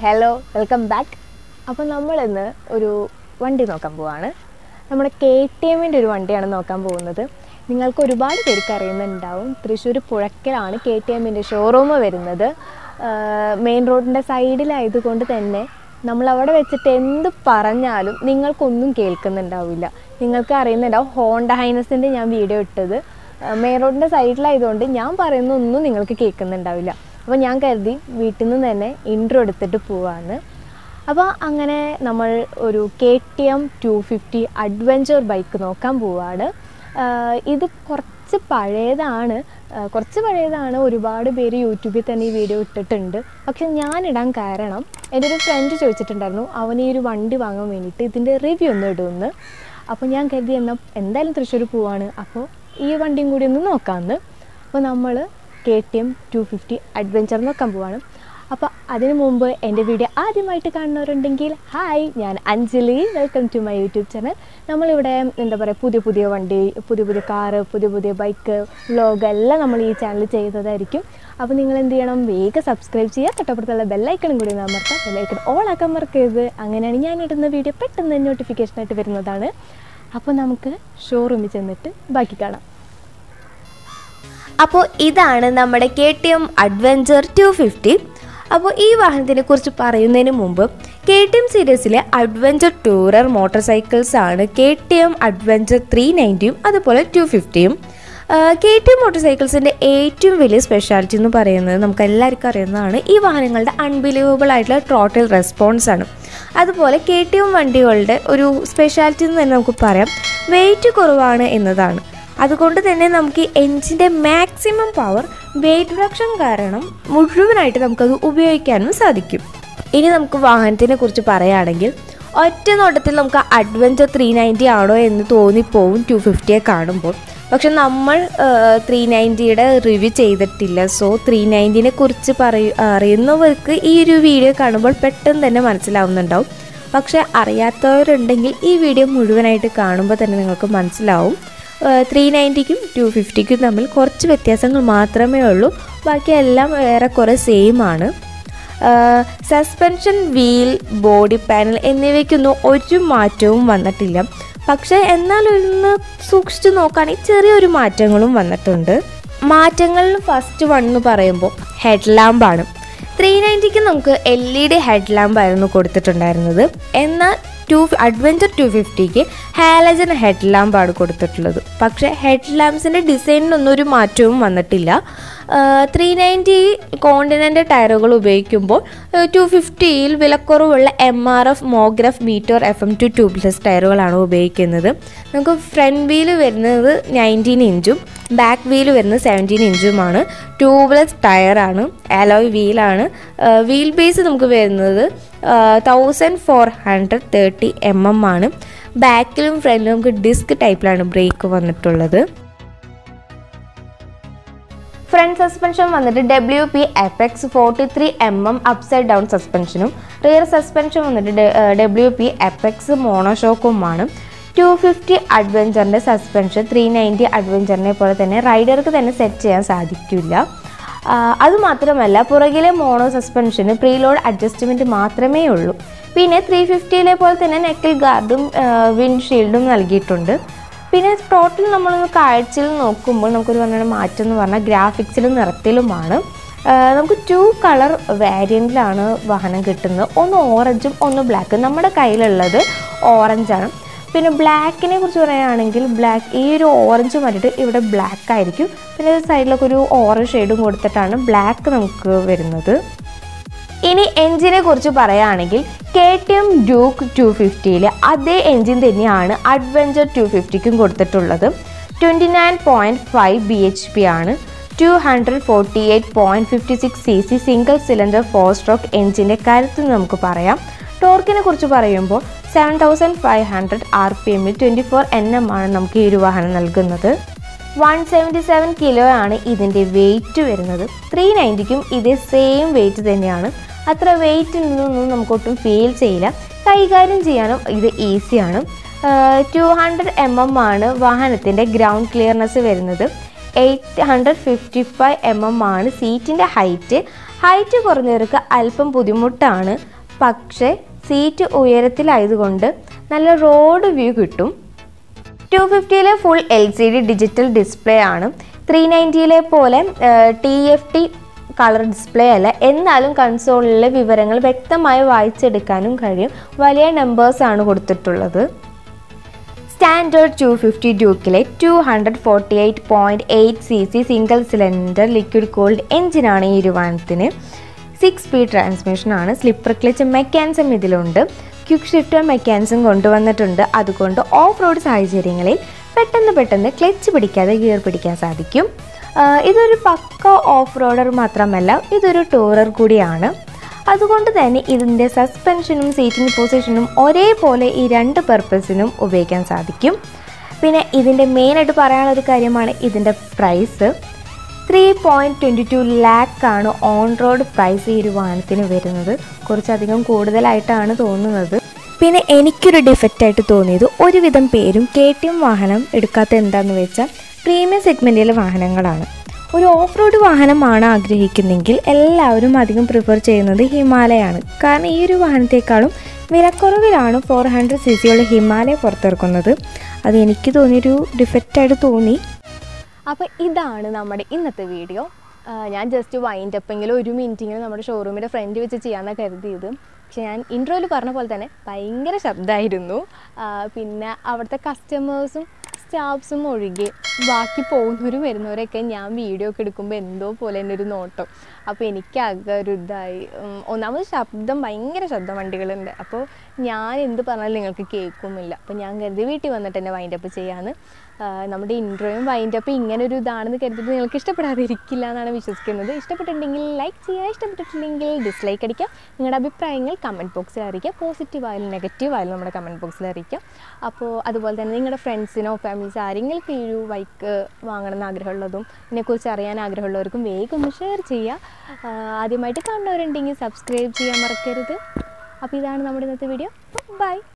hello welcome back അപ്പോൾ നമ്മളിന്ന് ഒരു വണ്ടി നോക്കാൻ പോവാണ് നമ്മുടെ കെ ടി എമ്മിൻ്റെ ഒരു വണ്ടിയാണ് നോക്കാൻ പോകുന്നത് നിങ്ങൾക്ക് ഒരുപാട് പേർക്ക് അറിയുന്നുണ്ടാവും തൃശ്ശൂർ പുഴക്കലാണ് കെ ടി എമ്മിൻ്റെ ഷോറൂം വരുന്നത് മെയിൻ റോഡിൻ്റെ സൈഡിലായതുകൊണ്ട് തന്നെ നമ്മൾ അവിടെ വെച്ചിട്ട് എന്ത് പറഞ്ഞാലും നിങ്ങൾക്കൊന്നും കേൾക്കുന്നുണ്ടാവില്ല നിങ്ങൾക്ക് അറിയുന്നുണ്ടാവും ഹോണ്ട ഹൈനസിൻ്റെ ഞാൻ വീഡിയോ ഇട്ടത് മെയിൻ റോഡിൻ്റെ സൈഡിലായതുകൊണ്ട് ഞാൻ പറയുന്ന ഒന്നും നിങ്ങൾക്ക് കേൾക്കുന്നുണ്ടാവില്ല അപ്പോൾ ഞാൻ കരുതി വീട്ടിൽ നിന്ന് തന്നെ ഇൻട്രോ എടുത്തിട്ട് പോവാണ് അപ്പോൾ അങ്ങനെ നമ്മൾ ഒരു K T M two fifty adventure bike നോക്കാൻ പോവാണ് ആഹ് ഇത് കുറച്ച് പഴയതാണ് ആഹ് കുറച്ച് പഴയതാണ് ഒരുപാട് പേര് യൂട്യൂബിൽ തന്നെ ഈ വീഡിയോ ഇട്ടിട്ടുണ്ട് പക്ഷെ ഞാനിടാൻ കാരണം എൻ്റെ ഒരു ഫ്രണ്ട് ചോദിച്ചിട്ടുണ്ടായിരുന്നു അവൻ ഈ ഒരു വണ്ടി വാങ്ങാൻ വേണ്ടിയിട്ട് ഇതിൻ്റെ റിവ്യൂ ഒന്ന് ഇടുമെന്ന് അപ്പോൾ ഞാൻ കരുതി എന്നാൽ എന്തായാലും തൃശ്ശൂർ പോവാണ് അപ്പോൾ ഈ വണ്ടിയും കൂടി ഒന്ന് നോക്കാമെന്ന് അപ്പോൾ നമ്മൾ K T M two fifty adventure നോക്കാൻ പോവാണ് അപ്പോൾ അതിനു മുമ്പ് എൻ്റെ വീഡിയോ ആദ്യമായിട്ട് കാണുന്നവരുണ്ടെങ്കിൽ ഹായ് ഞാൻ Anjali welcome to my YouTube channel നമ്മളിവിടെ എന്താ പറയുക പുതിയ പുതിയ വണ്ടി പുതിയ പുതിയ കാറ് പുതിയ പുതിയ ബൈക്ക് വ്ലോഗ് എല്ലാം നമ്മൾ ഈ ചാനൽ ചെയ്യുന്നതായിരിക്കും അപ്പോൾ നിങ്ങൾ എന്ത് ചെയ്യണം വേഗം സബ്സ്ക്രൈബ് ചെയ്യുക തൊട്ടപ്പുറത്തുള്ള ബെല്ലൈക്കണും കൂടി ഒന്ന് അമർത്താം ബെല്ലൈക്കൺ ഓൾ ആക്കാൻ മറക്കരുത് അങ്ങനെയാണ് ഞാൻ ഇടുന്ന വീഡിയോ പെട്ടെന്ന് നോട്ടിഫിക്കേഷനായിട്ട് വരുന്നതാണ് അപ്പോൾ നമുക്ക് ഷോറൂമിൽ ചെന്നിട്ട് ബാക്കി കാണാം അപ്പോൾ ഇതാണ് നമ്മുടെ K T M adventure two fifty അപ്പോൾ ഈ വാഹനത്തിനെ കുറിച്ച് പറയുന്നതിന് മുമ്പ് കെ ടി എം സീരീസിലെ അഡ്വഞ്ചർ ടൂറർ മോട്ടോർ സൈക്കിൾസ് ആണ് K T M adventure three നയൻറ്റിയും അതുപോലെ ടു ഫിഫ്റ്റിയും കെ ടി എം മോട്ടോർ സൈക്കിൾസിൻ്റെ ഏറ്റവും വലിയ സ്പെഷ്യാലിറ്റി എന്ന് പറയുന്നത് നമുക്ക് എല്ലാവർക്കും അറിയുന്നതാണ് ഈ വാഹനങ്ങളുടെ അൺബിലീവബിൾ ആയിട്ടുള്ള ടോട്ടൽ റെസ്പോൺസ് ആണ് അതുപോലെ കെ ടി എം വണ്ടികളുടെ ഒരു സ്പെഷ്യാലിറ്റി എന്ന് തന്നെ നമുക്ക് പറയാം വെയിറ്റ് കുറവാണ് എന്നതാണ് അതുകൊണ്ട് തന്നെ നമുക്ക് ഈ എൻജിൻ്റെ മാക്സിമം പവർ വെയിറ്റ് റിഡക്ഷൻ കാരണം മുഴുവനായിട്ട് നമുക്കത് ഉപയോഗിക്കാനും സാധിക്കും ഇനി നമുക്ക് വാഹനത്തിനെ കുറിച്ച് പറയുകയാണെങ്കിൽ ഒറ്റ നോട്ടത്തിൽ നമുക്ക് അഡ്വഞ്ചർ ത്രീ നയൻറ്റി ആണോ എന്ന് തോന്നിപ്പോവും ടു ഫിഫ്റ്റിയെ കാണുമ്പോൾ പക്ഷെ നമ്മൾ ത്രീ നയൻറ്റിയുടെ റിവ്യൂ ചെയ്തിട്ടില്ല സോ ത്രീ നയൻറ്റിനെ കുറിച്ച് പറയൂ അറിയുന്നവർക്ക് ഈ ഒരു വീഡിയോ കാണുമ്പോൾ പെട്ടെന്ന് തന്നെ മനസ്സിലാവുന്നുണ്ടാവും പക്ഷെ അറിയാത്തവരുണ്ടെങ്കിൽ ഈ വീഡിയോ മുഴുവനായിട്ട് കാണുമ്പോൾ തന്നെ നിങ്ങൾക്ക് മനസ്സിലാവും ത്രീ നയൻറ്റിക്കും ടു ഫിഫ്റ്റിക്കും തമ്മിൽ കുറച്ച് വ്യത്യാസങ്ങൾ മാത്രമേ ഉള്ളൂ ബാക്കിയെല്ലാം ഏറെക്കുറെ സെയിം ആണ് സസ്പെൻഷൻ വീൽ ബോഡി പാനൽ എന്നിവയ്ക്കൊന്നും ഒരു മാറ്റവും വന്നിട്ടില്ല പക്ഷേ എന്നാൽ ഒന്ന് സൂക്ഷിച്ച് നോക്കുകയാണെങ്കിൽ ചെറിയൊരു മാറ്റങ്ങളും വന്നിട്ടുണ്ട് മാറ്റങ്ങൾ ഫസ്റ്റ് വൺ എന്ന് പറയുമ്പോൾ ഹെഡ് ലാമ്പാണ് ത്രീ നയൻറ്റിക്ക് നമുക്ക് എൽ ഇ ഡി ഹെഡ് ലാമ്പായിരുന്നു കൊടുത്തിട്ടുണ്ടായിരുന്നത് എന്നാൽ ടു അഡ്വഞ്ചർ ടു ഫിഫ്റ്റിക്ക് ഹാലജൻ ഹെഡ് ലാമ്പാണ് കൊടുത്തിട്ടുള്ളത് പക്ഷേ ഹെഡ് ലാമ്പ്സിൻ്റെ ഡിസൈനിനൊന്നും ഒരു മാറ്റവും വന്നിട്ടില്ല ത്രീ നയൻറ്റി കോണ്ടിനെൻ്റ് ടയറുകൾ ഉപയോഗിക്കുമ്പോൾ ടു ഫിഫ്റ്റിയിൽ വിലക്കുറവുള്ള എം ആർ എഫ് മോഗ്രഫ് meter F M two tubeless ടയറുകളാണ് ഉപയോഗിക്കുന്നത് നമുക്ക് ഫ്രണ്ട് വീല് വരുന്നത് നയൻറ്റീൻ ഇഞ്ചും ബാക്ക് വീല് വരുന്നത് സെവൻറ്റീൻ ഇഞ്ചുമാണ് ട്യൂബ്ലെസ് ടയറാണ് അലോയ് വീലാണ് വീൽ ബേസ് നമുക്ക് വരുന്നത് thousand four hundred thirty M M ആണ് ബാക്കിലും ഫ്രണ്ടിലും നമുക്ക് ഡിസ്ക് ടൈപ്പിലാണ് ബ്രേക്ക് വന്നിട്ടുള്ളത് ഫ്രണ്ട് സസ്പെൻഷൻ വന്നിട്ട് W P F X forty three M M upside down സസ്പെൻഷനും റിയർ സസ്പെൻഷൻ വന്നിട്ട് ഡബ്ല്യു പി എഫ് എക്സ് മോണോഷോക്കുമാണ് ടു ഫിഫ്റ്റി അഡ്വഞ്ചറിൻ്റെ സസ്പെൻഷൻ ത്രീ നയൻറ്റി അഡ്വഞ്ചറിനെ പോലെ തന്നെ റൈഡർക്ക് തന്നെ സെറ്റ് ചെയ്യാൻ സാധിക്കില്ല അതുമാത്രമല്ല പുറകിലെ മോണോ സസ്പെൻഷന് പ്രീലോഡ് അഡ്ജസ്റ്റ്മെൻറ്റ് മാത്രമേ ഉള്ളൂ പിന്നെ ത്രീ ഫിഫ്റ്റിയിലെ പോലെ തന്നെ നെക്കിൽ ഗാർഡും വിൻഷീൽഡും നൽകിയിട്ടുണ്ട് പിന്നെ ടോട്ടൽ നമ്മൾ കാഴ്ചയിൽ നോക്കുമ്പോൾ നമുക്കൊരു പറഞ്ഞ മാറ്റം എന്ന് പറഞ്ഞാൽ ഗ്രാഫിക്സിലും നിറത്തിലുമാണ് നമുക്ക് ടു കളർ വേരിയൻറ്റിലാണ് വാഹനം കിട്ടുന്നത് ഒന്ന് ഓറഞ്ചും ഒന്ന് ബ്ലാക്കും നമ്മുടെ കയ്യിലുള്ളത് ഓറഞ്ചാണ് പിന്നെ ബ്ലാക്കിനെ കുറിച്ച് പറയുകയാണെങ്കിൽ ബ്ലാക്ക് ഈ ഒരു ഓറഞ്ച് മാറ്റിയിട്ട് ഇവിടെ ബ്ലാക്ക് ആയിരിക്കും പിന്നെ സൈഡിലൊക്കെ ഒരു ഓറഞ്ച് ഷെയ്ഡും കൊടുത്തിട്ടാണ് ബ്ലാക്ക് നമുക്ക് വരുന്നത് ഇനി എൻജിനെ കുറിച്ച് പറയുകയാണെങ്കിൽ K T M Duke two ഫിഫ്റ്റിയിൽ അതേ എൻജിൻ തന്നെയാണ് അഡ്വഞ്ചർ ടു ഫിഫ്റ്റിക്കും കൊടുത്തിട്ടുള്ളത് twenty nine point five B H P ആണ് two hundred forty eight point fifty six C C single cylinder four stroke എൻജിൻ്റെ കരുത്ത് നമുക്ക് പറയാം ടോർക്കിനെ കുറിച്ച് പറയുമ്പോൾ seven thousand five hundred R P എമ്മിൽ ട്വൻറ്റി ഫോർ എൻ എം ആണ് നമുക്ക് ഈ ഒരു വാഹനം നൽകുന്നത് വൺ സെവൻറ്റി സെവൻ കിലോ ആണ് ഇതിൻ്റെ വെയിറ്റ് വരുന്നത് ത്രീ നയൻറ്റിക്കും ഇതേ സെയിം വെയിറ്റ് തന്നെയാണ് അത്ര വെയിറ്റ് ഒന്നും നമുക്ക് ഒട്ടും ഫീൽ ചെയ്യില്ല കൈകാര്യം ചെയ്യാനും ഇത് ഈസിയാണ് ടു ഹൺഡ്രഡ് എം എം ആണ് വാഹനത്തിൻ്റെ ഗ്രൗണ്ട് ക്ലിയർനെസ് വരുന്നത് eight hundred fifty five M M ആണ് സീറ്റിൻ്റെ ഹൈറ്റ് ഹൈറ്റ് കുറഞ്ഞവർക്ക് അല്പം ബുദ്ധിമുട്ടാണ് പക്ഷേ സീറ്റ് ഉയരത്തിലായതുകൊണ്ട് നല്ല റോഡ് വ്യൂ കിട്ടും ടു ഫിഫ്റ്റിയിലെ full L C D digital display ആണ് ത്രീ നയൻറ്റിയിലെ പോലെ T F T colour display അല്ല എന്നാലും കൺസോളിലെ വിവരങ്ങൾ വ്യക്തമായി വായിച്ചെടുക്കാനും കഴിയും വലിയ നമ്പേഴ്സാണ് കൊടുത്തിട്ടുള്ളത് സ്റ്റാൻഡേർഡ് ടു ഫിഫ്റ്റി ഡ്യൂക്കിലെ two hundred forty eight point eight C C single cylinder liquid cooled എഞ്ചിനാണ് ഈ ഒരു വാഹനത്തിന് സിക്സ് സ്പീഡ് ട്രാൻസ്മിഷനാണ് സ്ലിപ്പർ ക്ലച്ച് മെക്കാനിസം ഇതിലുണ്ട് ക്വിക്ക് ഷിഫ്റ്റർ മെക്കാനിസം കൊണ്ടുവന്നിട്ടുണ്ട് അതുകൊണ്ട് ഓഫ് റോഡ് സാഹചര്യങ്ങളിൽ പെട്ടെന്ന് പെട്ടെന്ന് ക്ലച്ച് പിടിക്കാതെ ഗിയർ പിടിക്കാൻ സാധിക്കും ആ, ഇതൊരു പക്ക ഓഫ് റോഡർ മാത്രമല്ല ഇതൊരു ടൂറർ കൂടിയാണ് അതുകൊണ്ട് തന്നെ ഇതിൻ്റെ സസ്പെൻഷനും സീറ്റിംഗ് പൊസിഷനും ഒരേപോലെ ഈ രണ്ട് പർപ്പസിനും ഉപയോഗിക്കാൻ സാധിക്കും പിന്നെ ഇതിൻ്റെ മെയിനായിട്ട് പറയാനുള്ള ഒരു കാര്യമാണ് ഇതിൻ്റെ price three point twenty two ലാക്കാണ് ഓൺ റോഡ് പ്രൈസ് ഈ ഒരു വാഹനത്തിന് വരുന്നത് കുറച്ചധികം കൂടുതലായിട്ടാണ് തോന്നുന്നത് പിന്നെ എനിക്കൊരു ഡിഫക്റ്റ് ആയിട്ട് തോന്നിയത് ഒരുവിധം പേരും കെ ടി എം വാഹനം എടുക്കാത്ത എന്താണെന്ന് വെച്ചാൽ പ്രീമിയം സെഗ്മെൻറ്റിലെ വാഹനങ്ങളാണ് ഒരു ഓഫ് റോഡ് വാഹനമാണ് ആഗ്രഹിക്കുന്നെങ്കിൽ എല്ലാവരും അധികം പ്രിഫർ ചെയ്യുന്നത് ഹിമാലയാണ് കാരണം ഈ ഒരു വാഹനത്തെക്കാളും വിലക്കുറവിലാണ് ഫോർ ഹൺഡ്രഡ് സി സിയുള്ള ഹിമാലയ പുറത്തിറക്കുന്നത് അത് എനിക്ക് തോന്നിയൊരു ഡിഫക്റ്റായിട്ട് തോന്നി അപ്പോൾ ഇതാണ് നമ്മുടെ ഇന്നത്തെ വീഡിയോ ആ, ഞാൻ ജസ്റ്റ് വൈൻഡ് അപ്പെങ്കിലും ഒരു മിനിറ്റിങ്ങിൽ നമ്മുടെ ഷോറൂമിൻ്റെ ഫ്രണ്ട് വെച്ച് ചെയ്യാമെന്നാണ് കരുതിയത് പക്ഷെ ഞാൻ ഇൻട്രോയിൽ പറഞ്ഞ പോലെ തന്നെ ഭയങ്കര ശബ്ദമായിരുന്നു ആ, പിന്നെ അവിടുത്തെ കസ്റ്റമേഴ്സും സ്റ്റാഫ്സും ഒഴികെ ബാക്കി പോകുന്നവരും വരുന്നവരൊക്കെ ഞാൻ വീഡിയോ ഒക്കെ എടുക്കുമ്പോൾ എന്തോ പോലെ തന്നെ ഒരു നോട്ടം അപ്പോൾ എനിക്കാകെ ഒരു ഇതായി ഉം, ഒന്നാമത് ശബ്ദം ഭയങ്കര ശബ്ദം വണ്ടികളുണ്ട് അപ്പോൾ ഞാൻ എന്ത് പറഞ്ഞാലും നിങ്ങൾക്ക് കേൾക്കുമില്ല അപ്പോൾ ഞാൻ കരുതി വീട്ടിൽ വന്നിട്ട് തന്നെ വൈൻഡ് അപ്പ് ചെയ്യാമെന്ന് ആ, നമ്മുടെ ഇൻട്രോയും വൈൻഡ് അപ്പ് ഇങ്ങനെ ഒരു ഇതാണെന്ന് കരുതിയിട്ട് നിങ്ങൾക്ക് ഇഷ്ടപ്പെടാതെ ഇരിക്കില്ല എന്നാണ് വിശ്വസിക്കുന്നത് ഇഷ്ടപ്പെട്ടിട്ടുണ്ടെങ്കിൽ ലൈക്ക് ചെയ്യുക ഇഷ്ടപ്പെട്ടിട്ടില്ലെങ്കിൽ ഡിസ്ലൈക്ക് അടിക്കുക നിങ്ങളുടെ അഭിപ്രായങ്ങൾ കമൻറ്റ് ബോക്സിൽ അറിയിക്കുക പോസിറ്റീവ് ആയാലും നെഗറ്റീവ് ആയാലും നമ്മുടെ കമൻറ്റ് ബോക്സിൽ അറിയിക്കുക അപ്പോൾ അതുപോലെ തന്നെ നിങ്ങളുടെ ഫ്രണ്ട്സിനോ ഫാമിലീസ് ആരെങ്കിലും ഈ ഒരു ബൈക്ക് വാങ്ങണം എന്ന് ആഗ്രഹമുള്ളതും ഇതിനെക്കുറിച്ച് അറിയാൻ ആഗ്രഹമുള്ളവർക്കും വേഗം ഒന്ന് ഷെയർ ചെയ്യുക ആ, ആദ്യമായിട്ട് കാണുന്നവരുണ്ടെങ്കിൽ സബ്സ്ക്രൈബ് ചെയ്യാൻ മറക്കരുത് അപ്പോൾ ഇതാണ് നമ്മുടെ ഇന്നത്തെ വീഡിയോ ബൈ